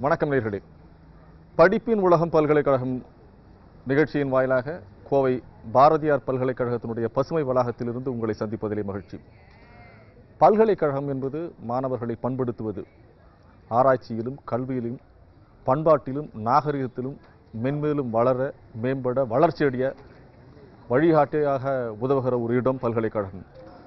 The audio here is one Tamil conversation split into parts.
வணக்கம் நேர்களே படிப்பின் உலகம் பல்கலைக்கழகம் நிகழ்ச்சியின் வாயிலாக கோவை பாரதியார் பல்கலைக்கழகத்தினுடைய பசுமை வளாகத்திலிருந்து உங்களை சந்திப்பதிலே மகிழ்ச்சி பல்கலைக்கழகம் என்பது மாணவர்களை பண்படுத்துவது ஆராய்ச்சியிலும் கல்வியிலும் பண்பாட்டிலும் நாகரிகத்திலும் மென்மேலும் வளர மேம்பட வளர்ச்சியடைய வழிகாட்டியாக உதவுகிற ஒரு இடம் பல்கலைக்கழகம்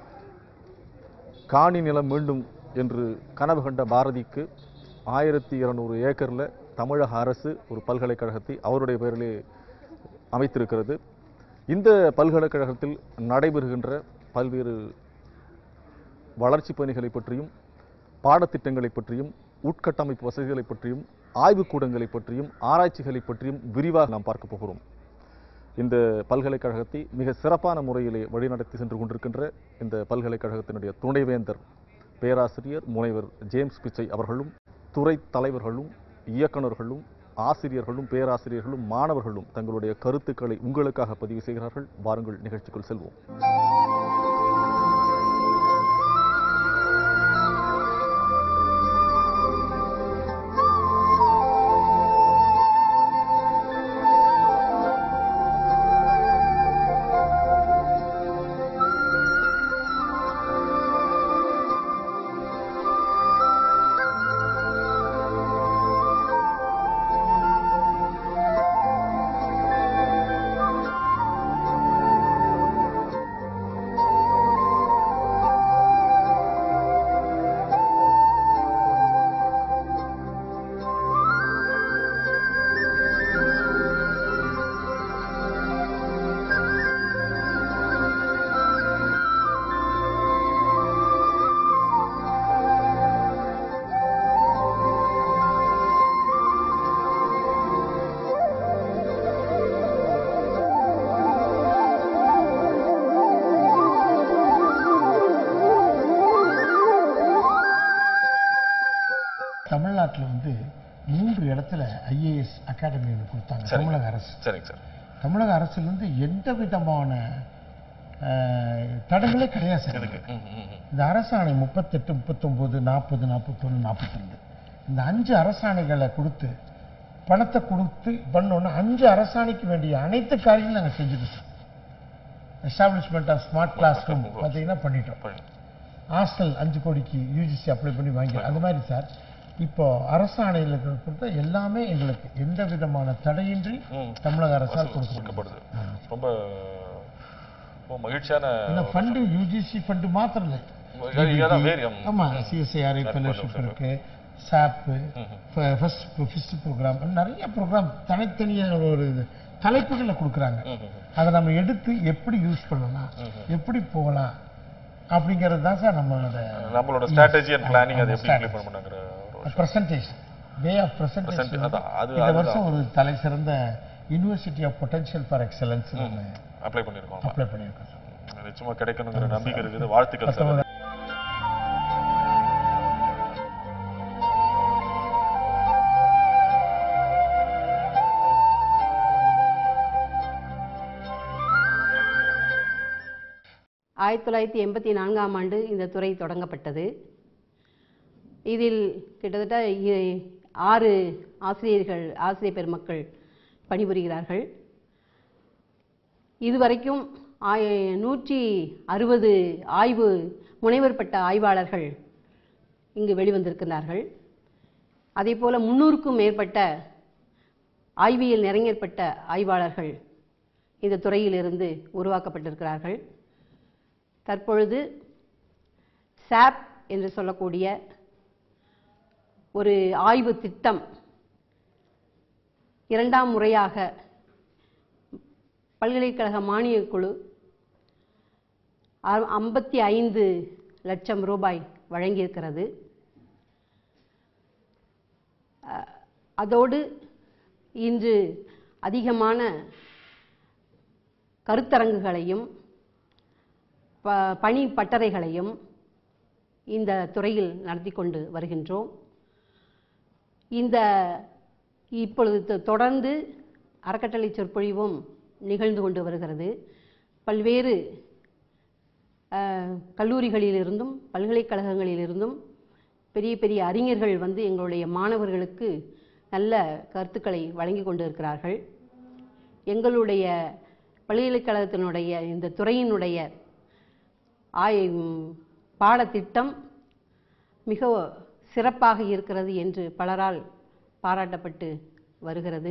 காணி நிலம் மீண்டும் என்று கனவு கண்ட பாரதிக்கு ஆயிரத்தி இருநூறு ஏக்கரில் தமிழக அரசு ஒரு பல்கலைக்கழகத்தை அவருடைய பெயரிலே அமைத்திருக்கிறது இந்த பல்கலைக்கழகத்தில் நடைபெறுகின்ற பல்வேறு வளர்ச்சி பணிகளை பற்றியும் பாடத்திட்டங்களை பற்றியும் உட்கட்டமைப்பு வசதிகளை பற்றியும் ஆய்வுக்கூடங்களை பற்றியும் ஆராய்ச்சிகளை பற்றியும் விரிவாக நாம் பார்க்க போகிறோம் இந்த பல்கலைக்கழகத்தை மிக சிறப்பான முறையிலே வழிநடத்தி சென்று கொண்டிருக்கின்ற இந்த பல்கலைக்கழகத்தினுடைய துணைவேந்தர் பேராசிரியர் முனைவர் ஜேம்ஸ் பிச்சை அவர்களும் துறை தலைவர்களும் இயக்குனர்களும் ஆசிரியர்களும் பேராசிரியர்களும் மாணவர்களும் தங்களுடைய கருத்துக்களை உங்களுக்காக பதிவு செய்கிறார்கள் வாருங்கள் நிகழ்ச்சிக்குள் செல்வோம் தமிழ்நாட்டில் வந்து மூன்று இடத்துல ஐஏஎஸ் அகாடமி ஒன்று கொடுத்தாங்க தமிழக அரசு சரிங்க சார் தமிழக அரசுல இருந்து எந்த விதமான அஹ், தடங்களே கிடையாது சார் இந்த அரசாணை முப்பத்தெட்டு முப்பத்தொம்போது நாற்பது நாற்பத்தொன்று நாற்பத்தெண்டு இந்த அஞ்சு அரசாணைகளை கொடுத்து பணத்தை கொடுத்து பண்ணோன்னா அஞ்சு அரசாணைக்கு வேண்டிய அனைத்து காரியங்களும் நாங்கள் செஞ்சுட்டோம் sir establishment of smart class room பார்த்தீங்கன்னா பண்ணிட்டோம் ஹாஸ்டல் அஞ்சு கோடிக்கு யூஜிசி அப்ளை பண்ணி வாங்கி அது மாதிரி சார் இப்போ அரசாணையில் கொடுத்த எல்லாமே எங்களுக்கு எந்த விதமான தடையின்றி தமிழக அரசால் கொடுக்கப்படுது கொடுக்கப்படுது ரொம்ப ரொம்ப மகிழ்ச்சியான இந்த ஃபண்டு யூஜிசி ஃபண்டு மாத்திரம் இல்லை இதான் வேறு ம். ஆமா சிஎஸ்ஐஆர்ஐ ஃபெலோஷிப் இருக்கு சாப்பு ஃபர்ஸ்ட் ஃபிஸ்ட் ப்ரோக்ராம் நிறைய ப்ரோக்ராம் தனித்தனியாக ஒரு இது தலைப்புகளை கொடுக்குறாங்க அதை நம்ம எடுத்து எப்படி யூஸ் பண்ணலாம் எப்படி போகலாம் அப்படிங்கிறது தான் சார் நம்மளோட நம்மளோட ஸ்ட்ராட்டஜி அண்ட் பிளானிங் அதை எப்படி இம்ப்ளிமெண்ட் பண்ணாங்கிற ஒரு presentation way of Present- presentation அதான், அது- இந்த அதுதான். வருஷம் ஒரு தலை சிறந்த university of potential for excellence நம்ம அப்ளை பண்ணியிருக்கோம் அப்ளை பண்ணியிருக்கோம் சார் நிச்சயமா கிடைக்கணுங்கிற நம்பிக்கை இருக்குது வாழ்த்துக்கள் சார் மற்றவங்க ஆயிரத்தி தொள்ளாயிரத்தி எண்பத்தி நான்காம் ஆண்டு இந்த துறை தொடங்கப்பட்டது இதில் கிட்டத்தட்ட இ- ஆறு ஆசிரியர்கள் ஆசிரியர் பெருமக்கள் பணிபுரிகிறார்கள் இதுவரைக்கும் ஆய- நூற்றி அறுபது ஆய்வு முனைவர் பட்ட ஆய்வாளர்கள் இங்கு வெளிவந்திருக்கிறார்கள் அதேபோல முன்னூறுக்கும் மேற்பட்ட ஆய்வியல் நிறைஞர்பட்ட ஆய்வாளர்கள் இந்த துறையிலிருந்து உருவாக்கப்பட்டிருக்கிறார்கள் தற்பொழுது சாப் என்று சொல்லக்கூடிய ஒரு ஆய்வு திட்டம் இரண்டாம் முறையாக பல்கலைக்கழக மானியக் குழு ஐம்பத்தி ஐந்து லட்சம் ரூபாய் வழங்கியிருக்கிறது அஹ், அதோடு இன்று அதிகமான கருத்தரங்குகளையும் ப பணி பட்டறைகளையும் இந்த துறையில் நடத்தி கொண்டு வருகின்றோம் இந்த இப்பொழுது தொ- தொடர்ந்து அறக்கட்டளை சொற்பொழிவும் நிகழ்ந்து கொண்டு வருகிறது பல்வேறு அஹ், கல்லூரிகளிலிருந்தும் பல்கலைக்கழகங்களிலிருந்தும் பெரிய பெரிய அறிஞர்கள் வந்து எங்களுடைய மாணவர்களுக்கு நல்ல கருத்துக்களை வழங்கி கொண்டிருக்கிறார்கள் எங்களுடைய பல்கலைக்கழகத்தினுடைய இந்த துறையினுடைய ஆய் பாடத்திட்டம் மிக சிறப்பாக இருக்கிறது என்று பலரால் பாராட்டப்பட்டு வருகிறது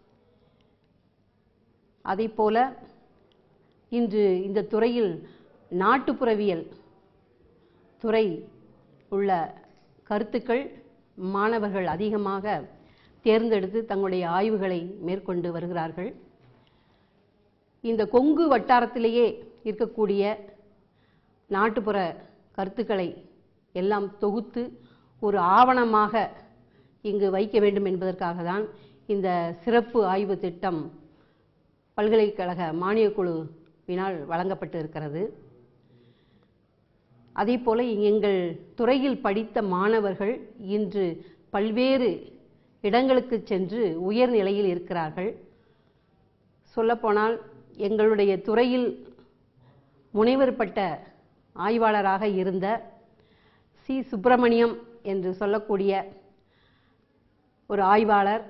அதேபோல இன்று இந்த துறையில் நாட்டுப்புறவியல் துறை உள்ள கருத்துக்கள் மாணவர்கள் அதிகமாக தேர்ந்தெடுத்து தங்களுடைய ஆய்வுகளை மேற்கொண்டு வருகிறார்கள் இந்த கொங்கு வட்டாரத்திலேயே இருக்கக்கூடிய நாட்டுப்புற கருத்துக்களை எல்லாம் தொகுத்து ஒரு ஆவணமாக இங்கு வைக்க வேண்டும் என்பதற்காக தான் இந்த சிறப்பு ஆய்வு திட்டம் பல்கலைக்கழக மானியக் குழுவினால் வழங்கப்பட்டு இருக்கிறது அதேபோல எங்கள் துறையில் படித்த மாணவர்கள் இன்று பல்வேறு இடங்களுக்கு சென்று உயர் நிலையில் இருக்கிறார்கள் சொல்லப்போனால் எங்களுடைய துறையில் முனைவர் பட்ட ஆய்வாளராக இருந்த சி சுப்பிரமணியம் என்று சொல்லக்கூடிய ஒரு ஆய்வாளர்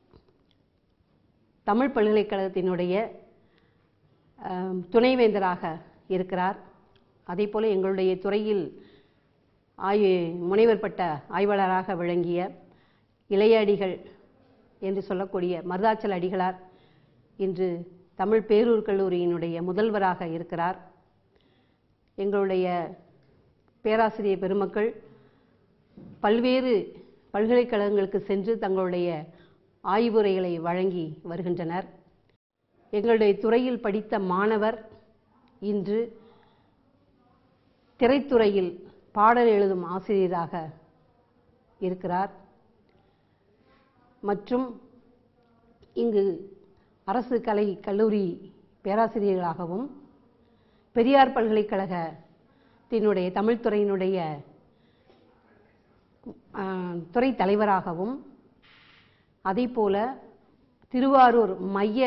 தமிழ் பல்கலைக்கழகத்தினுடைய அஹ், துணைவேந்தராக இருக்கிறார் அதேபோல எங்களுடைய துறையில் ஆய் முனைவர் பட்ட ஆய்வாளராக விளங்கிய இளைய அடிகள் என்று சொல்லக்கூடிய மருதாச்சல அடிகளார் இன்று தமிழ் பேரூர் கல்லூரியினுடைய முதல்வராக இருக்கிறார் எங்களுடைய பேராசிரியர் பெருமக்கள் பல்வேறு பல்கலைக்கழகங்களுக்கு சென்று தங்களுடைய ஆய்வுரைகளை வழங்கி வருகின்றனர் எங்களுடைய துறையில் படித்த மாணவர் இன்று திரைத்துறையில் பாடல் எழுதும் ஆசிரியராக இருக்கிறார் மற்றும் இங்கு அரசு கலை கல்லூரி பேராசிரியர்களாகவும் பெரியார் பல்கலைக்கழகத்தினுடைய தமிழ் துறையினுடைய ஆஹ், துறை தலைவராகவும் அதேபோல திருவாரூர் மைய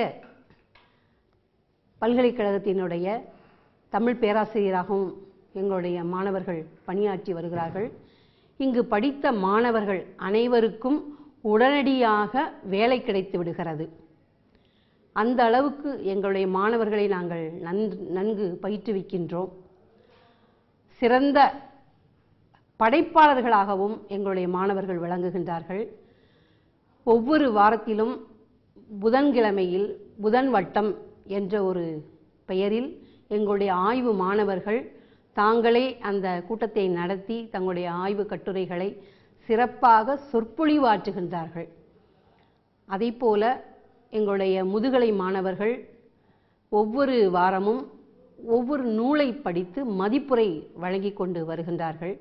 பல்கலைக்கழகத்தினுடைய தமிழ் பேராசிரியராகவும் எங்களுடைய மாணவர்கள் பணியாற்றி வருகிறார்கள் இங்கு படித்த மாணவர்கள் அனைவருக்கும் உடனடியாக வேலை கிடைத்து விடுகிறது அந்த அளவுக்கு எங்களுடைய மாணவர்களை நாங்கள் நன்கு நன்கு பயிற்றுவிக்கின்றோம் சிறந்த படைப்பாளர்களாகவும் எங்களுடைய மாணவர்கள் விளங்குகின்றார்கள் ஒவ்வொரு வாரத்திலும் புதன்கிழமையில் புதன் வட்டம் என்ற ஒரு பெயரில் எங்களுடைய ஆய்வு மாணவர்கள் தாங்களே அந்த கூட்டத்தை நடத்தி தங்களுடைய ஆய்வு கட்டுரைகளை சிறப்பாக சொற்பொழிவாற்றுகின்றார்கள் அதேபோல எங்களுடைய முதுகலை மாணவர்கள் ஒவ்வொரு வாரமும் ஒவ்வொரு நூலை படித்து மதிப்புரை வழங்கிக் கொண்டு வருகின்றார்கள்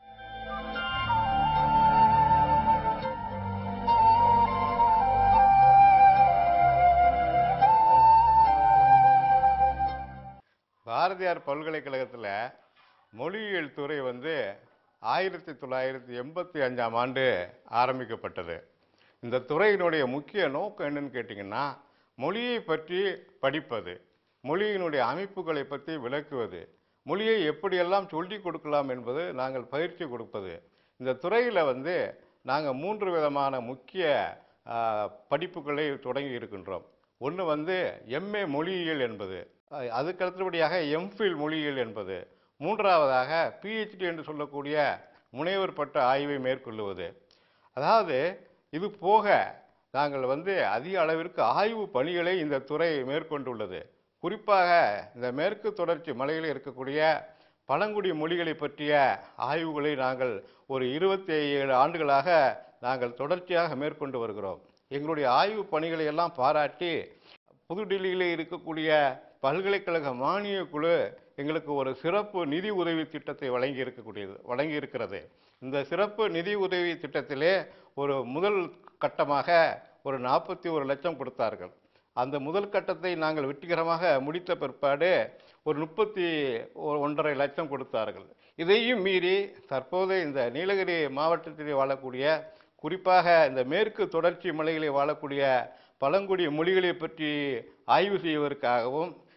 பாரதியார் பல்கலைக்கழகத்தில் மொழியியல் துறை வந்து ஆயிரத்தி தொள்ளாயிரத்தி எண்பத்தி அஞ்சாம் ஆண்டு ஆரம்பிக்கப்பட்டது இந்த துறையினுடைய முக்கிய நோக்கம் என்னன்னு கேட்டிங்கன்னா மொழியை பற்றி படிப்பது மொழியினுடைய அமைப்புகளை பற்றி விளக்குவது மொழியை எப்படியெல்லாம் சொல்லிக் கொடுக்கலாம் என்பது நாங்கள் பயிற்சி கொடுப்பது இந்த துறையில் வந்து நாங்கள் மூன்று விதமான முக்கிய ஆ, படிப்புகளை தொடங்கி இருக்கின்றோம் ஒன்று வந்து எம்ஏ மொழியியல் என்பது அஹ் அதுக்கு அடுத்தபடியாக எம்ஃபில் மொழியியல் என்பது மூன்றாவதாக பிஹெச்டி என்று சொல்லக்கூடிய முனைவர் பட்ட ஆய்வை மேற்கொள்ளுவது அதாவது இது போக நாங்கள் வந்து அதிக அளவிற்கு ஆய்வு பணிகளை இந்த துறை மேற்கொண்டுள்ளது குறிப்பாக இந்த மேற்கு தொடர்ச்சி மலையில் இருக்கக்கூடிய பழங்குடி மொழிகளை பற்றிய ஆய்வுகளை நாங்கள் ஒரு இருபத்தி ஏழு ஆண்டுகளாக நாங்கள் தொடர்ச்சியாக மேற்கொண்டு வருகிறோம் எங்களுடைய ஆய்வு பணிகளை எல்லாம் பாராட்டி புதுடில்லியில் இருக்கக்கூடிய பல்கலைக்கழக மானிய குழு எங்களுக்கு ஒரு சிறப்பு நிதி உதவி திட்டத்தை வழங்கி இருக்கக்கூடியது வழங்கி இருக்கிறது இந்த சிறப்பு நிதி உதவி திட்டத்திலே ஒரு முதல் கட்டமாக ஒரு நாற்பத்தி ஒரு லட்சம் கொடுத்தார்கள் அந்த முதல் கட்டத்தை நாங்கள் வெற்றிகரமாக முடித்த பிற்பாடு ஒரு முப்பத்தி ஒன்றரை லட்சம் கொடுத்தார்கள் இதையும் மீறி தற்போது இந்த நீலகிரி மாவட்டத்தில் வாழக்கூடிய குறிப்பாக இந்த மேற்கு தொடர்ச்சி மலைகளில் வாழக்கூடிய பழங்குடி மொழிகளை பற்றி ஆய்வு செய்வதற்காகவும்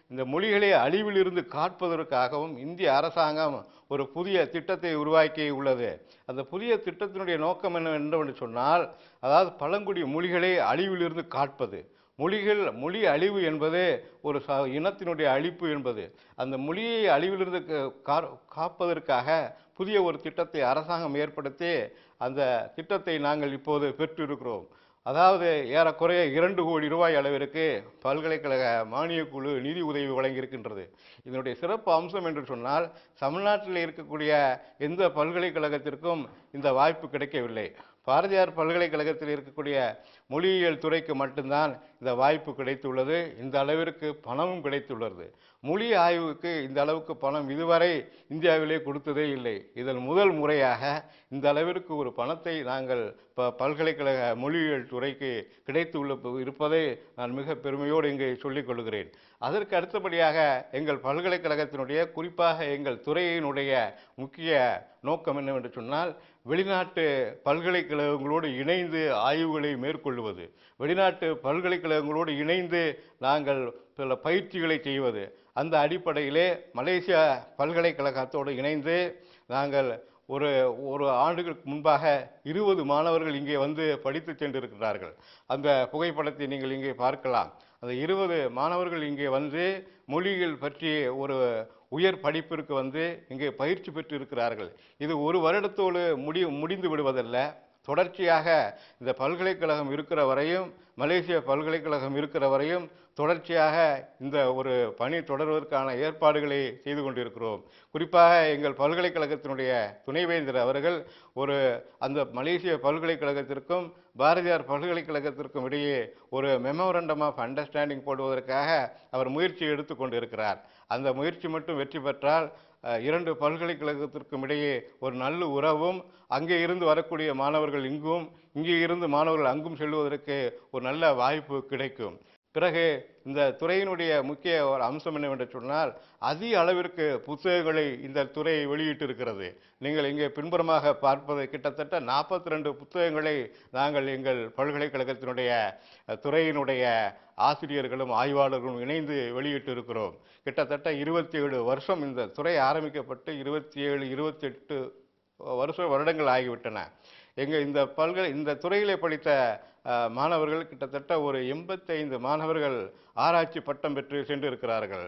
இந்த மொழிகளை அழிவிலிருந்து காப்பதற்காகவும் இந்திய அரசாங்கம் ஒரு புதிய திட்டத்தை உருவாக்கி உள்ளது அந்த புதிய திட்டத்தினுடைய நோக்கம் என்னவென்று சொன்னால் அதாவது பழங்குடி மொழிகளை அழிவிலிருந்து காப்பது மொழிகள் மொழி அழிவு என்பது ஒரு ச இனத்தினுடைய அழிப்பு என்பது அந்த மொழியை அழிவிலிருந்து க- கா- காப்பதற்காக புதிய ஒரு திட்டத்தை அரசாங்கம் ஏற்படுத்தி அந்த திட்டத்தை நாங்கள் இப்போது பெற்றிருக்கிறோம் அதாவது ஏறக்குறைய இரண்டு கோடி ரூபாய் அளவிற்கு பல்கலைக்கழக மானியக் குழு நிதி உதவி வழங்கியிருக்கின்றது இதனுடைய சிறப்பு அம்சம் என்று சொன்னால் தமிழ்நாட்டில் இருக்கக்கூடிய எந்த பல்கலைக்கழகத்திற்கும் இந்த வாய்ப்பு கிடைக்கவில்லை பாரதியார் பல்கலைக்கழகத்தில் இருக்கக்கூடிய மொழியியல் துறைக்கு மட்டும்தான் இந்த வாய்ப்பு கிடைத்துள்ளது இந்த அளவிற்கு பணமும் கிடைத்துள்ளது மொழி ஆய்வுக்கு இந்த அளவுக்கு பணம் இதுவரை இந்தியாவிலே கொடுத்ததே இல்லை இதன் முதல் முறையாக இந்த அளவிற்கு ஒரு பணத்தை நாங்கள் ப பல்கலைக்கழக மொழியியல் துறைக்கு கிடைத்துள்ள இருப்பதை நான் மிக பெருமையோடு இங்கே சொல்லிக் கொள்கிறேன் அதற்கு அடுத்தபடியாக எங்கள் பல்கலைக்கழகத்தினுடைய குறிப்பாக எங்கள் துறையினுடைய முக்கிய நோக்கம் என்னவென்று சொன்னால் வெளிநாட்டு பல்கலைக்கழகங்களோடு இணைந்து ஆய்வுகளை மேற்கொள்வது வெளிநாட்டு பல்கலைக்கழகங்களோடு இணைந்து நாங்கள் சில பயிற்சிகளை செய்வது அந்த அடிப்படையிலே மலேசியா பல்கலைக்கழகத்தோடு இணைந்து நாங்கள் ஒரு ஒரு ஆண்டுகளுக்கு முன்பாக இருபது மாணவர்கள் இங்கே வந்து படித்து சென்றிருக்கிறார்கள் அந்த புகைப்படத்தை நீங்கள் இங்கே பார்க்கலாம் அந்த இருபது மாணவர்கள் இங்கே வந்து மொழிகள் பற்றி ஒரு உயர் படிப்பிற்கு வந்து இங்கே பயிற்சி பெற்று இருக்கிறார்கள் இது ஒரு வருடத்தோடு முடி முடிந்து விடுவதல்ல தொடர்ச்சியாக இந்த பல்கலைக்கழகம் இருக்கிற வரையும் மலேசிய பல்கலைக்கழகம் இருக்கிற வரையும் தொடர்ச்சியாக இந்த ஒரு பணி தொடர்வதற்கான ஏற்பாடுகளை செய்து கொண்டிருக்கிறோம் குறிப்பாக எங்கள் பல்கலைக்கழகத்தினுடைய துணைவேந்தர் அவர்கள் ஒரு அந்த மலேசிய பல்கலைக்கழகத்திற்கும் பாரதியார் பல்கலைக்கழகத்திற்கும் இடையே ஒரு மெமோரண்டம் ஆஃப் அண்டர்ஸ்டாண்டிங் போடுவதற்காக அவர் முயற்சி எடுத்துக்கொண்டிருக்கிறார் அந்த முயற்சி மட்டும் வெற்றி பெற்றால் அஹ், இரண்டு பல்கலைக்கழகத்திற்கும் இடையே ஒரு நல்ல உறவும் அங்கே இருந்து வரக்கூடிய மாணவர்கள் இங்கும் இங்கே இருந்து மாணவர்கள் அங்கும் செல்வதற்கு ஒரு நல்ல வாய்ப்பு கிடைக்கும் பிறகு இந்த துறையினுடைய முக்கிய ஒரு அம்சம் என்னவென்று சொன்னால் அதிக அளவிற்கு புத்தகங்களை இந்த துறை வெளியிட்டிருக்கிறது நீங்கள் இங்கே பின்புறமாக பார்ப்பது கிட்டத்தட்ட நாற்பத்தி ரெண்டு புத்தகங்களை நாங்கள் எங்கள் பல்கலைக்கழகத்தினுடைய அஹ், துறையினுடைய ஆசிரியர்களும் ஆய்வாளர்களும் இணைந்து வெளியிட்டிருக்கிறோம் கிட்டத்தட்ட இருபத்தி ஏழு வருஷம் இந்த துறை ஆரம்பிக்கப்பட்டு இருபத்தி ஏழு இருபத்தெட்டு வருஷ வருடங்கள் ஆகிவிட்டன எங்க இந்த பல்கலை இந்த துறையிலே படித்த அஹ், மாணவர்கள் கிட்டத்தட்ட ஒரு எண்பத்தைந்து மாணவர்கள் ஆராய்ச்சி பட்டம் பெற்று சென்றிருக்கிறார்கள்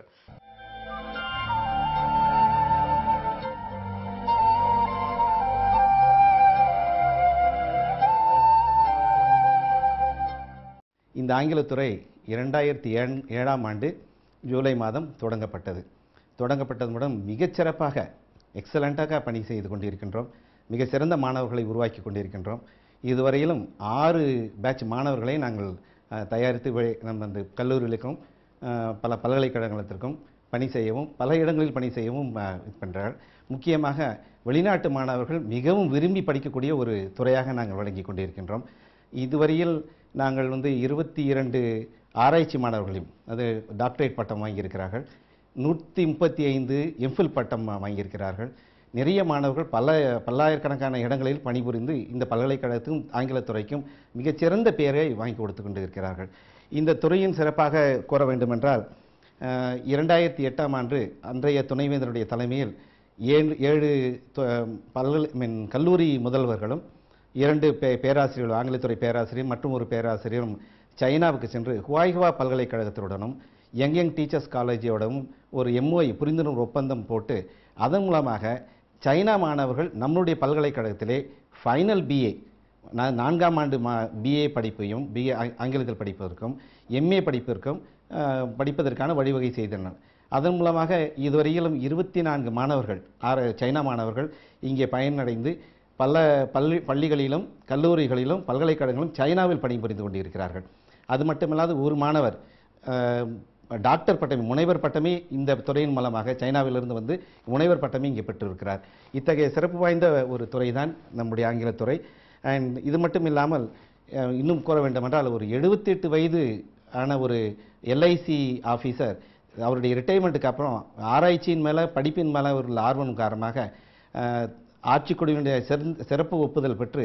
இந்த ஆங்கிலத்துறை இரண்டாயிரத்தி ஏழ் ஏழாம் ஆண்டு ஜூலை மாதம் தொடங்கப்பட்டது தொடங்கப்பட்டது மூலம் மிகச்சிறப்பாக எக்ஸலண்ட்டாக பணி செய்து கொண்டிருக்கின்றோம் மிக சிறந்த மாணவர்களை உருவாக்கி கொண்டிருக்கின்றோம் இதுவரையிலும் ஆறு பேட்ச் மாணவர்களை நாங்கள் அஹ், தயாரித்து வெளி- நம்ம அந்த கல்லூரிகளுக்கும் அஹ், பல பல்கலைக்கழகத்திற்கும் பணி செய்யவும் பல இடங்களில் பணி செய்யவும் அஹ், இது பண்ணுறார்கள் முக்கியமாக வெளிநாட்டு மாணவர்கள் மிகவும் விரும்பி படிக்கக்கூடிய ஒரு துறையாக நாங்கள் வழங்கி கொண்டிருக்கின்றோம் இதுவரையில் நாங்கள் வந்து இருபத்தி இரண்டு ஆராய்ச்சி மாணவர்களையும் அது டாக்டரேட் பட்டம் வாங்கியிருக்கிறார்கள் நூற்றி முப்பத்தி ஐந்து எம்ஃபில் பட்டம் வா- வாங்கியிருக்கிறார்கள் நிறைய மாணவர்கள் பல பல்லாயிரக்கணக்கான இடங்களில் பணிபுரிந்து இந்த பல்கலைக்கழகத்துக்கும் ஆங்கிலத் துறைக்கும் மிகச்சிறந்த பெயரை வாங்கி கொடுத்து கொண்டு இருக்கிறார்கள் இந்த துறையின் சிறப்பாக கூற வேண்டுமென்றால் அஹ், இரண்டாயிரத்தி எட்டாம் ஆண்டு அன்றைய துணைவேந்தருடைய தலைமையில் ஏழு ஏழு து- பல்கலை மீன் கல்லூரி முதல்வர்களும் இரண்டு பே பேராசிரியர்கள் ஆங்கிலத்துறை பேராசிரியர் மற்றும் ஒரு பேராசிரியரும் சைனாவுக்கு சென்று ஹுவாய்ஹுவா பல்கலைக்கழகத்துடனும் யங் யங் டீச்சர்ஸ் காலேஜோடவும் ஒரு எம்ஓஐ புரிந்துணர்வு ஒப்பந்தம் போட்டு அதன் மூலமாக சைனா மாணவர்கள் நம்முடைய பல்கலைக்கழகத்திலே ஃபைனல் பிஏ நான் நான்காம் ஆண்டு மா பிஏ படிப்பையும் பிஏ ஆங்கிலத்தில் படிப்பதற்கும் எம்ஏ படிப்பிற்கும் அஹ், படிப்பதற்கான வழிவகை செய்தனர் அதன் மூலமாக இதுவரையிலும் இருபத்தி நான்கு மாணவர்கள் ஆறு சைனா மாணவர்கள் இங்கே பயனடைந்து பல பள்ளி பள்ளிகளிலும் கல்லூரிகளிலும் பல்கலைக்கழகங்களிலும் சைனாவில் பணிபுரிந்து கொண்டிருக்கிறார்கள் அது மட்டுமல்லாது ஒரு மாணவர் அஹ், டாக்டர் பட்டம் முனைவர் பட்டமே இந்த துறையின் மூலமாக சைனாவிலிருந்து வந்து முனைவர் பட்டமே இங்கே பெற்றிருக்கிறார் இத்தகைய சிறப்பு வாய்ந்த ஒரு துறை தான் நம்முடைய ஆங்கிலத் துறை அண்ட் இது மட்டும் இல்லாமல் அஹ், இன்னும் கூற வேண்டுமென்றால் ஒரு 78 வயது ஆன ஒரு எல்ஐசி ஆஃபீஸர் அவருடைய ரிட்டைர்மெண்ட்டுக்கு அப்புறம் ஆராய்ச்சியின் மேலே படிப்பின் மேலே ஒரு ஆர்வம் காரணமாக அஹ், ஆட்சிக்குழுவினுடைய சிறந்த சிறப்பு ஒப்புதல் பெற்று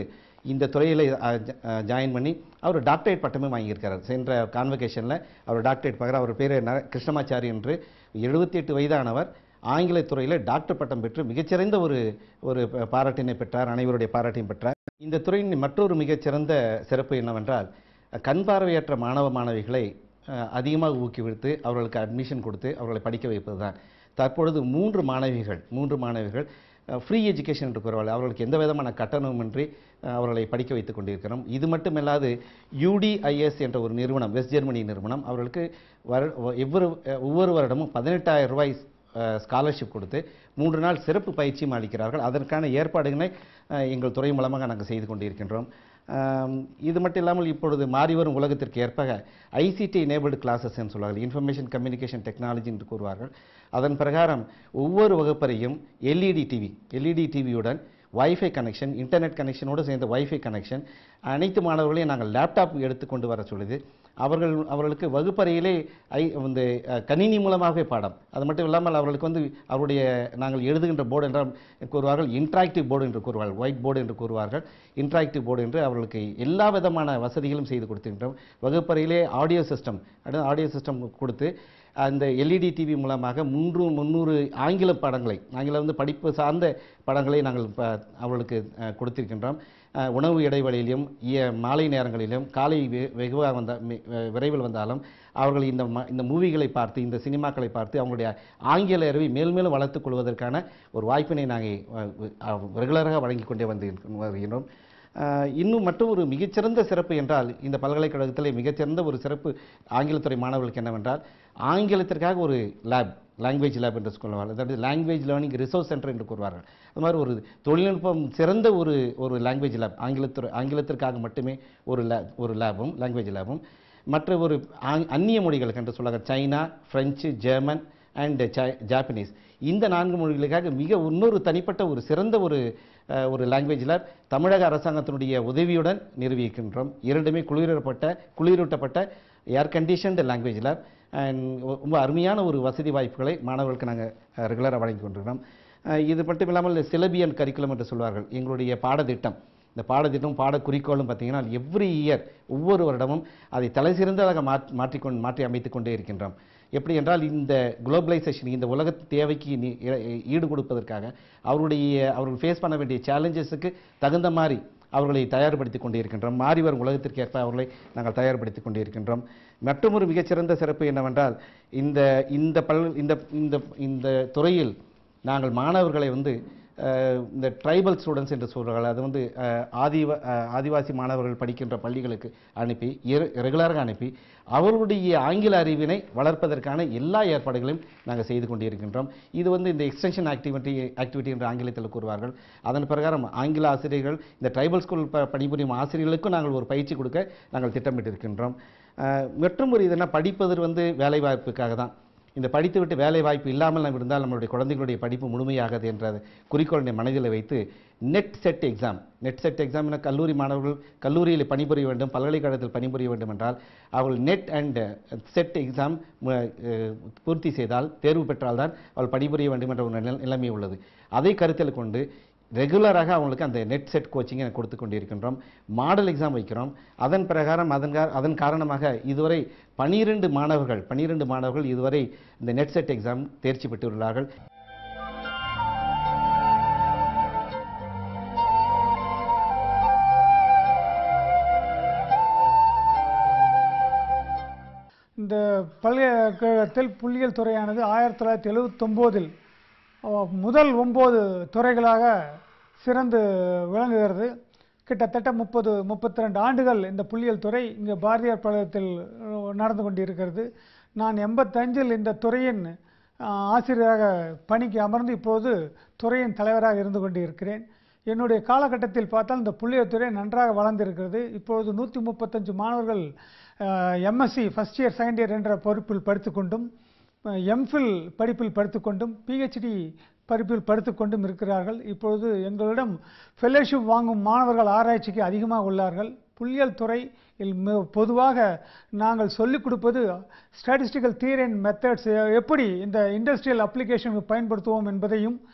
இந்த துறையில் ஜாயின் பண்ணி அவர் டாக்டரேட் பட்டமே வாங்கியிருக்கிறார் சென்ற கான்வகேஷனில் அவர் டாக்டரேட் பார்க்குற அவர் பேர் ந கிருஷ்ணமாச்சாரி என்று எழுபத்தி எட்டு வயதானவர் ஆங்கிலத் துறையில் டாக்டர் பட்டம் பெற்று மிகச்சிறந்த ஒரு ஒரு ப- பாராட்டினை பெற்றார் அனைவருடைய பாராட்டையும் பெற்றார் இந்த துறையின் மற்றொரு மிகச்சிறந்த சிறப்பு என்னவென்றால் கண் பார்வையற்ற மாணவ மாணவிகளை அஹ், அதிகமாக ஊக்குவித்து அவர்களுக்கு அட்மிஷன் கொடுத்து அவர்களை படிக்க வைப்பது தான் தற்பொழுது மூன்று மாணவிகள் மூன்று மாணவிகள் ஃப்ரீ எஜுகேஷன் என்று கூறுவார்கள் அவர்களுக்கு எந்த விதமான கட்டணமின்றி அஹ், அவர்களை படிக்க வைத்துக் கொண்டிருக்கிறோம் இது மட்டுமல்லாது யூடிஐஎஸ் என்ற ஒரு நிறுவனம் வெஸ்ட் ஜெர்மனி நிறுவனம் அவர்களுக்கு வர எவ்வொரு அஹ், ஒவ்வொரு வருடமும் பதினெட்டாயிரம் ரூபாய் ஸ்காலர்ஷிப் கொடுத்து மூன்று நாள் சிறப்பு பயிற்சியும் அளிக்கிறார்கள் அதற்கான ஏற்பாடுகளை அஹ், எங்கள் துறை மூலமாக நாங்கள் செய்து கொண்டிருக்கின்றோம் ஆம், இது மட்டும் இல்லாமல் இப்பொழுது மாறி வரும் உலகத்திற்கு ஏற்ப ஐசிடி எனேபிள்டு கிளாஸஸ் என்று சொல்வார்கள் இன்ஃபர்மேஷன் கம்யூனிகேஷன் டெக்னாலஜி என்று கூறுவார்கள் அதன் பிரகாரம் ஒவ்வொரு வகுப்பறையும் எல்இடி டிவி எல்இடி டிவியுடன் வைஃபை கனெக்ஷன் இன்டர்நெட் கனெக்ஷனோடு சேர்ந்த வைஃபை கனெக்ஷன் அனைத்து மாணவர்களையும் நாங்கள் லேப்டாப் எடுத்து கொண்டு வர சொல்லுது அவர்கள் அவர்களுக்கு வகுப்பறையிலே ஐ வந்து அஹ், கணினி மூலமாகவே பாடம் அது மட்டும் இல்லாமல் அவர்களுக்கு வந்து அவருடைய நாங்கள் எழுதுகின்ற போர்டு என்றால் கூறுவார்கள் இன்ட்ராக்டிவ் போர்டு என்று கூறுவார்கள் ஒயிட் போர்டு என்று கூறுவார்கள் இன்ட்ராக்டிவ் போர்டு என்று அவர்களுக்கு எல்லா விதமான வசதிகளும் செய்து கொடுத்திருக்கின்றோம் வகுப்பறையிலே ஆடியோ சிஸ்டம் அடுத்து ஆடியோ சிஸ்டம் கொடுத்து அந்த எல்இடி டிவி மூலமாக மூன்று முந்நூறு ஆங்கில படங்களை ஆங்கிலம் வந்து படிப்பு சார்ந்த படங்களை நாங்கள் ப- அவர்களுக்கு அஹ், கொடுத்திருக்கின்றோம் அஹ், உணவு இடைவெளியிலும் இய- மாலை நேரங்களிலும் காலை வெ- வெகுவாக வந்த மி- அஹ், விரைவில் வந்தாலும் அவர்கள் இந்த ம- இந்த மூவிகளை பார்த்து இந்த சினிமாக்களை பார்த்து அவங்களுடைய ஆங்கில அறிவை மேல் மேலும் வளர்த்துக் கொள்வதற்கான ஒரு வாய்ப்பினை நாங்கள் ரெகுலராக வழங்கி கொண்டே வந்து வருகின்றோம் அஹ், இன்னும் மட்டும் ஒரு மிகச்சிறந்த சிறப்பு என்றால் இந்த பல்கலைக்கழகத்திலே மிகச்சிறந்த ஒரு சிறப்பு ஆங்கிலத்துறை மாணவர்களுக்கு என்னவென்றால் ஆங்கிலத்திற்காக ஒரு லேப் லாங்குவேஜ் லேப் என்று சொல்லுவார்கள் அதாவது லாங்குவேஜ் லேர்னிங் ரிசோர்ஸ் சென்டர் என்று கூறுவார்கள் அது மாதிரி ஒரு தொழில்நுட்பம் சிறந்த ஒரு ஒரு லாங்குவேஜ் லேப் ஆங்கிலத்துறை ஆங்கிலத்திற்காக மட்டுமே ஒரு லேப் ஒரு லேபும் லாங்குவேஜ் லேபும் மற்ற ஒரு ஆங்- அந்நிய மொழிகளுக்கு என்று சொல்லுவாங்க China French German and Japanese இந்த நான்கு மொழிகளுக்காக மிக இன்னொரு தனிப்பட்ட ஒரு சிறந்த ஒரு அஹ், ஒரு லாங்குவேஜ் லேப் தமிழக அரசாங்கத்தினுடைய உதவியுடன் நிறுவியிருக்கின்றோம் இரண்டுமே குளிரப்பட்ட குளிரூட்டப்பட்ட air conditioned language lab and ரொம்ப அருமையான ஒரு வசதி வாய்ப்புகளை மாணவர்களுக்கு நாங்கள் ரெகுலராக வழங்கி கொண்டிருக்கிறோம் அஹ், இது மட்டும் இல்லாமல் சிலபியன் கரிக்குலம் என்று சொல்வார்கள் எங்களுடைய பாடத்திட்டம் இந்த பாடத்திட்டம் பாட குறிக்கோளும் பார்த்தீங்கன்னா எவ்ரி இயர் ஒவ்வொரு வருடமும் அதை தலை சிறந்ததாக மாற்றி மாற்றிக்கொண்டு மாற்றி அமைத்துக் கொண்டே இருக்கின்றோம் எப்படி என்றால் இந்த குளோபலைசேஷன் இந்த உலக தேவைக்கு நீ- ஈ- ஈடு கொடுப்பதற்காக அவருடைய அவர்கள் ஃபேஸ் பண்ண வேண்டிய சேலஞ்சஸுக்கு தகுந்த மாதிரி அவர்களை தயார்படுத்திக் கொண்டிருக்கின்றோம் மாறி வரும் உலகத்திற்கு ஏற்ப அவர்களை நாங்கள் தயார்படுத்திக் கொண்டிருக்கின்றோம் மற்றும் ஒரு மிகச்சிறந்த சிறப்பு என்னவென்றால் இந்த இந்த பல் இந்த இந்த இந்த துறையில் நாங்கள் மாணவர்களை வந்து அஹ், இந்த ட்ரைபல் ஸ்டூடெண்ட்ஸ் என்று சொல்கிறார்கள் அது வந்து அஹ், ஆதிவ அஹ், ஆதிவாசி மாணவர்கள் படிக்கின்ற பள்ளிகளுக்கு அனுப்பி ரெகுலராக அனுப்பி அவர்களுடைய ஆங்கில அறிவினை வளர்ப்பதற்கான எல்லா ஏற்பாடுகளையும் நாங்கள் செய்து கொண்டிருக்கின்றோம் இது வந்து இந்த எக்ஸ்டென்ஷன் ஆக்டிவிட்டி ஆக்டிவிட்டி என்று ஆங்கிலத்தில் கூறுவார்கள் அதன் பிரகாரம் ஆங்கில ஆசிரியர்கள் இந்த ட்ரைபல் ஸ்கூல் ப பணிபுரியும் ஆசிரியர்களுக்கும் நாங்கள் ஒரு பயிற்சி கொடுக்க நாங்கள் திட்டமிட்டிருக்கின்றோம் அஹ், மற்றும் ஒரு இதுனா படிப்பது வந்து வேலைவாய்ப்புக்காக தான் இந்த படித்துவிட்டு வேலை வாய்ப்பு இல்லாமல் நம்ம இருந்தால் நம்மளுடைய குழந்தைகளுடைய படிப்பு முழுமையாகாது என்ற குறிக்கோளை மனதில் வைத்து NET SET exam NET SET exam என கல்லூரி மாணவர்கள் கல்லூரியில் பணிபுரிய வேண்டும் பல்கலைக்கழகத்தில் பணிபுரிய வேண்டும் என்றால் அவர்கள் நெட் அண்ட் செட் எக்ஸாம் பூர்த்தி செய்தால் தேர்வு பெற்றால்தான் அவள் பணிபுரிய வேண்டும் என்ற ஒரு நில- நிலைமை உள்ளது அதை கருத்தில் கொண்டு ரெகுலராக அவங்களுக்கு அந்த நெட் செட் கோச்சிங்கை கொடுத்து கொண்டிருக்கின்றோம் மாடல் எக்ஸாம் வைக்கிறோம் அதன் பிரகாரம் அதன் கா- அதன் காரணமாக இதுவரை பனிரெண்டு மாணவர்கள் பனிரெண்டு மாணவர்கள் இதுவரை இந்த நெட் செட் எக்ஸாம் தேர்ச்சி பெற்றுள்ளார்கள் இந்த பல்கலைக்கழகத்தில் புள்ளியியல் துறையானது ஆயிரத்தி தொள்ளாயிரத்தி எழுவத்தொம்போதில் முதல் ஒம்பது துறைகளாக சிறந்து விளங்குகிறது கிட்டத்தட்ட முப்பது முப்பத்தி ரெண்டு ஆண்டுகள் இந்த புள்ளியியல் துறை இங்கே பாரதியார் பல்கலைக்கழகத்தில் அஹ், நடந்து கொண்டிருக்கிறது நான் எண்பத்தஞ்சில் இந்த துறையின் அஹ், ஆசிரியராக பணிக்கு அமர்ந்து இப்போது துறையின் தலைவராக இருந்து கொண்டிருக்கிறேன் என்னுடைய காலகட்டத்தில் பார்த்தால் இந்த புள்ளியியல் துறை நன்றாக வளர்ந்திருக்கிறது இப்பொழுது நூற்றி முப்பத்தஞ்சு மாணவர்கள் MSc first year second year என்ற பொறுப்பில் படித்துக்கொண்டும் எம்ஃபில் படிப்பில் படித்துக்கொண்டும் பிஹெச்டி படிப்பில் படித்துக்கொண்டும் இருக்கிறார்கள் இப்பொழுது எங்களிடம் ஃபெல்லோஷிப் வாங்கும் மாணவர்கள் ஆராய்ச்சிக்கு அதிகமாக உள்ளார்கள் புள்ளியியல் துறை பொதுவாக நாங்கள் சொல்லிக் கொடுப்பது ஸ்டாட்டிஸ்டிக்கல் தியரி அண்ட் மெத்தட்ஸ் எப்படி இந்த இண்டஸ்ட்ரியல் அப்ளிகேஷனுக்கு பயன்படுத்துவோம் என்பதையும்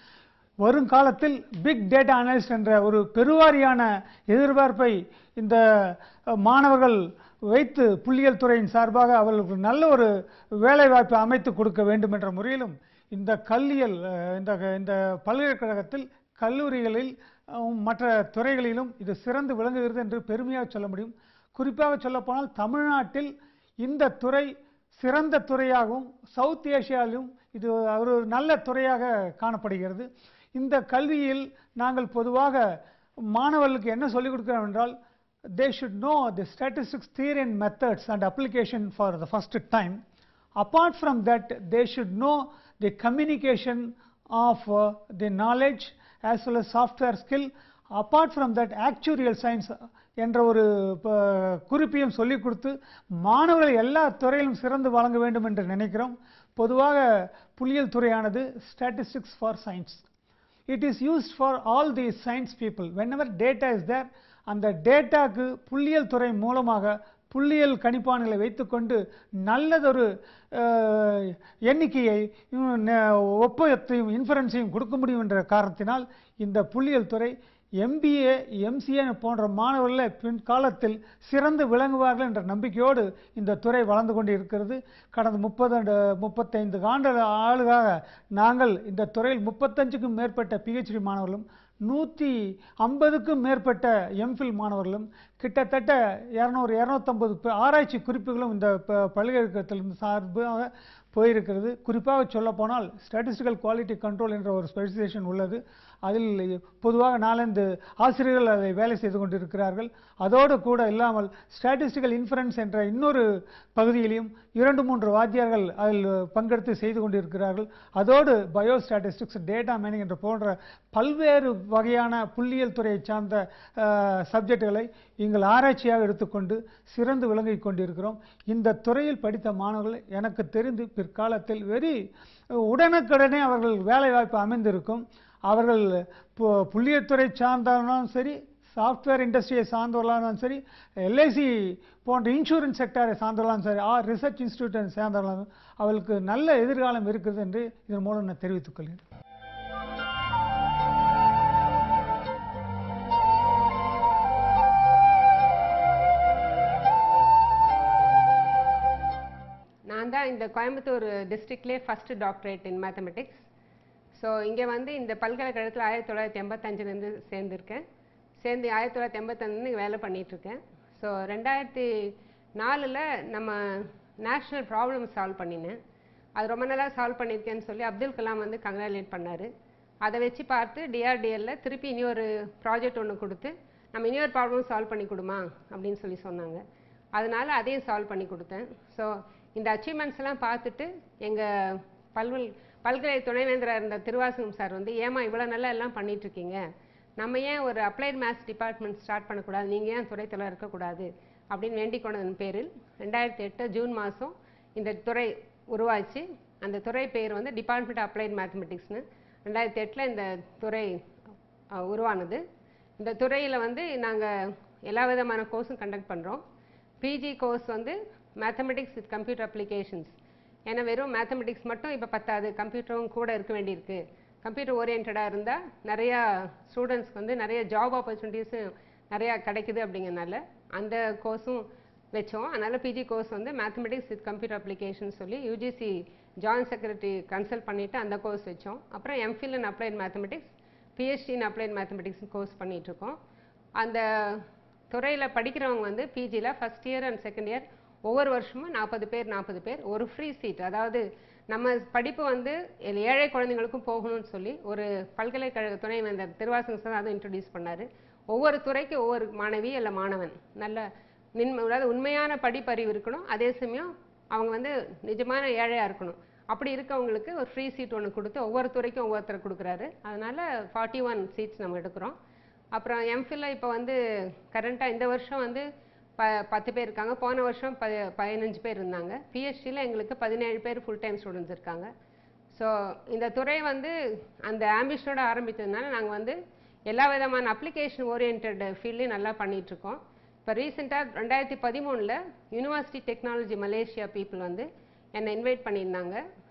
வருங்காலத்தில் பிக் டேட்டா அனலிஸ்ட் என்ற ஒரு பெருவாரியான எதிர்பார்ப்பை இந்த அஹ், மாணவர்கள் வைத்து புள்ளியியல் துறையின் சார்பாக அவர்களுக்கு நல்ல ஒரு வேலைவாய்ப்பை அமைத்து கொடுக்க வேண்டும் என்ற முறையிலும் இந்த கல்வியல் அஹ், இந்த இந்த பல்கலைக்கழகத்தில் கல்லூரிகளில் அஹ், மற்ற துறைகளிலும் இது சிறந்து விளங்குகிறது என்று பெருமையாக சொல்ல முடியும் குறிப்பாக சொல்லப்போனால் தமிழ்நாட்டில் இந்த துறை சிறந்த துறையாகவும் சவுத் ஏசியாவிலும் இது ஒரு நல்ல துறையாக காணப்படுகிறது இந்த கல்வியில் நாங்கள் பொதுவாக மாணவர்களுக்கு என்ன சொல்லிக் கொடுக்கிறோம் என்றால் they should know the statistics theory and methods and application for the first time apart from that they should know the communication of uh, the knowledge as well as software skill apart from that actuarial science என்ற ஒரு ப- குறிப்பையும் சொல்லிக் கொடுத்து மாணவர்கள் எல்லா துறையிலும் சிறந்து வழங்க வேண்டும் என்று நினைக்கிறோம் பொதுவாக புள்ளியியல் துறையானது statistics for science it is used for all the science people whenever data is there அந்த டேட்டாக்கு புள்ளியியல் துறை மூலமாக புள்ளியியல் கணிப்பான்களை வைத்துக்கொண்டு நல்லதொரு அஹ், எண்ணிக்கையை உம், ந- ஒப்பத்தையும் இன்ஃபரன்ஸையும் கொடுக்க முடியும் என்ற காரணத்தினால் இந்த புள்ளியியல் துறை எம்பிஏ எம்சிஏ போன்ற மாணவர்களை பின்காலத்தில் சிறந்து விளங்குவார்கள் என்ற நம்பிக்கையோடு இந்த துறை வளர்ந்து கொண்டு இருக்கிறது கடந்த முப்பது முப்பத்தைந்து ஆண்டு ஆளுகாக நாங்கள் இந்த துறையில் முப்பத்தஞ்சுக்கும் மேற்பட்ட பிஹெச்டி மாணவர்களும் நூற்றி ஐம்பதுக்கும் மேற்பட்ட எம்ஃபில் மாணவர்களும் கிட்டத்தட்ட இரநூறு இரநூத்தம்பது ஆராய்ச்சி குறிப்புகளும் இந்த ப- பல்கலைக்கழகத்திலிருந்து சார்பாக போயிருக்கிறது குறிப்பாக சொல்லப்போனால் ஸ்டாட்டிஸ்டிக்கல் குவாலிட்டி கண்ட்ரோல் என்ற ஒரு ஸ்பெசிஃபிகேஷன் உள்ளது அதில் பொதுவாக நாலந்து ஆசிரியர்கள் அதை வேலை செய்து கொண்டிருக்கிறார்கள் அதோடு கூட இல்லாமல் ஸ்டாட்டிஸ்டிக்கல் இன்ஃபரன்ஸ் என்ற இன்னொரு பகுதியிலையும் இரண்டு மூன்று வாத்தியார்கள் அதில் பங்கெடுத்து செய்து கொண்டிருக்கிறார்கள் அதோடு பயோ ஸ்டாட்டிஸ்டிக்ஸ் டேட்டா மைனிங் என்ற போன்ற பல்வேறு வகையான புள்ளியியல் துறையை சார்ந்த சப்ஜெக்டுகளை எங்கள் ஆராய்ச்சியாக எடுத்துக்கொண்டு சிறந்து விளங்கிக் கொண்டிருக்கிறோம் இந்த துறையில் படித்த மாணவர்கள் எனக்கு தெரிந்து பிற்காலத்தில் வெறி உடனுக்குடனே அவர்கள் வேலைவாய்ப்பு அமைந்திருக்கும் அவர்கள் பு- புள்ளியத்துறை சார்ந்தாலும் சரி சாஃப்ட்வேர் இண்டஸ்ட்ரியை சார்ந்தவர்களாலும் சரி எல்ஐசி போன்ற இன்சூரன்ஸ் செக்டாரை சார்ந்தவர்களாலும் சரி ஆர் ரிசர்ச் இன்ஸ்டியூட்டை சேர்ந்தவர்களாலும் அவர்களுக்கு நல்ல எதிர்காலம் இருக்குது என்று இதன் மூலம் நான் தெரிவித்துக் கொள்கிறேன் நான் தான் இந்த கோயம்புத்தூர் டிஸ்ட்ரிக்ட்லேயே first doctorate in mathematics so இங்கே வந்து இந்த பல்கலைக்கழகத்தில் ஆயிரத்தி தொள்ளாயிரத்தி எண்பத்தஞ்சிலேருந்து சேர்ந்துருக்கேன் சேர்ந்து ஆயிரத்தி தொள்ளாயிரத்தி எண்பத்தஞ்சிலேருந்து இங்கே வேலை பண்ணிகிட்ருக்கேன் ஸோ ரெண்டாயிரத்தி நாலில் நம்ம நேஷ்னல் ப்ராப்ளம் சால்வ் பண்ணினேன் அது ரொம்ப நல்லா சால்வ் பண்ணியிருக்கேன்னு சொல்லி அப்துல் கலாம் வந்து கங்க்ராலேட் பண்ணார் அதை வச்சு பார்த்து டிஆர்டிஎல்ல திருப்பி இனி ஒரு ப்ராஜெக்ட் ஒன்று கொடுத்து நம்ம இனி ஒரு ப்ராப்ளம் சால்வ் பண்ணி கொடுமா அப்படின்னு சொல்லி சொன்னாங்க அதனால அதையும் சால்வ் பண்ணி கொடுத்தேன் ஸோ இந்த அச்சீவ்மெண்ட்ஸ் எல்லாம் பார்த்துட்டு எங்கள் பல்வல் பல்கலை துணைவேந்தராக இருந்த திருவாசகம் சார் வந்து ஏமா இவ்வளோ நல்லா எல்லாம் பண்ணிட்டு இருக்கீங்க நம்ம ஏன் ஒரு அப்ளைட் மேத்ஸ் டிபார்ட்மெண்ட் ஸ்டார்ட் பண்ணக்கூடாது நீங்கள் ஏன் துறைத்தலைவர் இருக்கக்கூடாது அப்படின்னு வேண்டிக் கொண்டதன் பேரில் ரெண்டாயிரத்தி எட்டு ஜூன் மாதம் இந்த துறை உருவாச்சு அந்த துறை பேர் வந்து டிபார்ட்மெண்ட் அப்ளைட் மேத்தமெட்டிக்ஸ்னு ரெண்டாயிரத்தி எட்டில் இந்த துறை அஹ், உருவானது இந்த துறையில் வந்து நாங்கள் எல்லா விதமான கோர்ஸும் கண்டக்ட் பண்ணுறோம் பிஜி கோர்ஸ் வந்து மேத்தமெட்டிக்ஸ் வித் கம்ப்யூட்டர் அப்ளிகேஷன்ஸ் ஏன்னா வெறும் மேத்தமெட்டிக்ஸ் மட்டும் இப்போ பத்தாது கம்ப்யூட்டரும் கூட இருக்க வேண்டியிருக்கு கம்ப்யூட்டர் ஓரியன்டாக இருந்தால் நிறையா ஸ்டூடெண்ட்ஸ்க்கு வந்து நிறைய ஜாப் ஆப்பர்ச்சுனிட்டிஸும் நிறையா கிடைக்குது அப்படிங்கறனால அந்த கோர்ஸும் வச்சோம் அதனால பிஜி கோர்ஸ் வந்து மேத்தமெட்டிக்ஸ் வித் கம்ப்யூட்டர் அப்ளிகேஷன் சொல்லி யூஜிசி ஜாயின்ட் செக்ரட்டரி கன்சல்ட் பண்ணிட்டு அந்த கோர்ஸ் வச்சோம் அப்புறம் MPhil in applied mathematics PhD in applied mathematics course பண்ணிட்டு இருக்கோம் அந்த துறையில் படிக்கிறவங்க வந்து பிஜியில் first year and second year ஒவ்வொரு வருஷமும் நாற்பது பேர் நாற்பது பேர் ஒரு ஃப்ரீ சீட் அதாவது நம்ம படிப்பு வந்து எல்- ஏழை குழந்தைங்களுக்கும் போகணும்னு சொல்லி ஒரு பல்கலைக்கழக துணைவேந்தர் திருவாசகம் சார் அதை இன்ட்ரடியூஸ் பண்ணாரு ஒவ்வொரு துறைக்கு ஒவ்வொரு மாணவி அல்ல மாணவன் நல்ல நின் அதாவது உண்மையான படிப்பறிவு இருக்கணும் அதே சமயம் அவங்க வந்து நிஜமான ஏழையாக இருக்கணும் அப்படி இருக்கவங்களுக்கு ஒரு ஃப்ரீ சீட் ஒன்று கொடுத்து ஒவ்வொரு துறைக்கும் ஒவ்வொருத்தர் கொடுக்குறாரு அதனால ஃபார்ட்டி ஒன் சீட்ஸ் நம்ம எடுக்கிறோம் அப்புறம் எம்ஃபில்ல இப்போ வந்து கரண்ட்டாக இந்த வருஷம் வந்து ப பத்து பேர் இருக்காங்க போன வருஷம் ப பதினஞ்சு பேர் இருந்தாங்க பிஹெச்டியில் எங்களுக்கு பதினேழு பேர் ஃபுல் டைம் ஸ்டூடெண்ட்ஸ் இருக்காங்க ஸோ இந்த துறை வந்து அந்த ஆம்பிஷனோட ஆரம்பித்ததுனால நாங்கள் வந்து எல்லா விதமான அப்ளிகேஷன் ஓரியன்ட் ஃபீல்ட்லையும் நல்லா பண்ணிட்டு இருக்கோம் இப்போ ரீசெண்டாக ரெண்டாயிரத்தி பதிமூணில் யூனிவர்சிட்டி டெக்னாலஜி மலேசியா பீப்புள் வந்து என்னை இன்வைட் பண்ணியிருந்தாங்க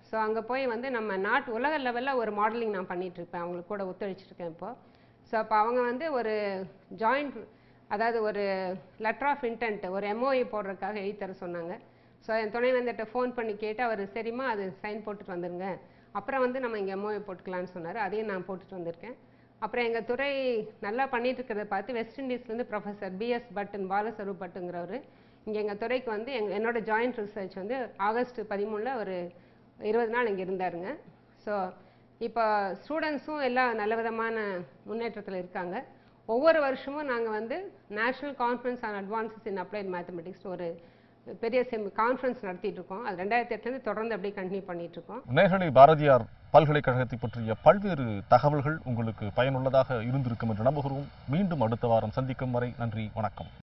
ஸோ அங்கே போய் வந்து நம்ம நாட்டு உலக லெவலில் ஒரு மாடலிங் நான் பண்ணிட்டு இருப்பேன் அவங்களுக்கு கூட ஒத்துழைச்சிருக்கேன் இப்போ ஸோ அப்போ அவங்க வந்து ஒரு ஜாயிண்ட் அதாவது ஒரு லெட்டர் ஆஃப் இன்டென்ட் ஒரு எம்ஓஇ போடுறதுக்காக எழுதி தர சொன்னாங்க ஸோ என் துணை வந்துட்டு ஃபோன் பண்ணி கேட்டு அவர் சரிம்மா அது சைன் போட்டுட்டு வந்துருங்க அப்புறம் வந்து நம்ம இங்கே எம்ஓஇ போட்டுக்கலாம்னு சொன்னார் அதையும் நான் போட்டுட்டு வந்திருக்கேன் அப்புறம் எங்கள் துறை நல்லா பண்ணிட்டு இருக்கிறத பார்த்து வெஸ்ட் இண்டீஸ்லேருந்து ப்ரொஃபஸர் பிஎஸ் பட்டன் பாலஸ்வரூப் பட்டுங்கிறவர் இங்கே எங்கள் துறைக்கு வந்து எங்க என்னோட ஜாயிண்ட் ரிசர்ச் வந்து ஆகஸ்ட் பதிமூணில் ஒரு இருபது நாள் இங்கே இருந்தாருங்க ஸோ இப்போ ஸ்டூடெண்ட்ஸும் எல்லாம் நல்ல விதமான முன்னேற்றத்தில் இருக்காங்க ஒவ்வொரு வருஷமும் நாங்கள் வந்து national conference on advances in applied mathematics ஒரு பெரிய செம் கான்ஃபரன்ஸ் நடத்திட்டு இருக்கோம் அது ரெண்டாயிரத்தி எட்டுலேருந்து தொடர்ந்து அப்படியே கண்டினியூ பண்ணிட்டு இருக்கோம் நேர்களே பாரதியார் பல்கலைக்கழகத்தை பற்றிய பல்வேறு தகவல்கள் உங்களுக்கு பயனுள்ளதாக இருந்திருக்கும் என்று நம்புகிறோம் மீண்டும் அடுத்த வாரம் சந்திக்கும் வரை நன்றி வணக்கம்